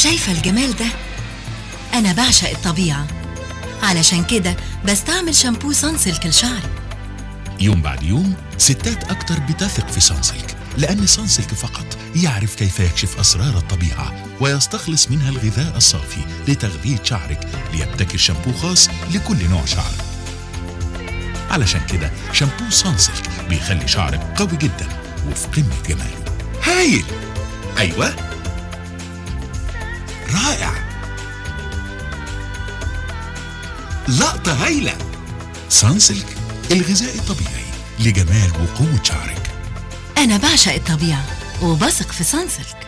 شايفة الجمال ده؟ أنا بعشق الطبيعة علشان كده بستعمل شامبو سانسلك لشعري يوم بعد يوم ستات أكتر بتثق في سانسلك لأن سانسلك فقط يعرف كيف يكشف أسرار الطبيعة ويستخلص منها الغذاء الصافي لتغذية شعرك ليبتكر شامبو خاص لكل نوع شعر علشان كده شامبو سانسلك بيخلي شعرك قوي جدا وفي قمة جماله هايل أيوة رائع لقطة هايلة سانسلك الغذاء الطبيعي لجمال وقوة شعرك أنا بعشق الطبيعة وبثق في سانسلك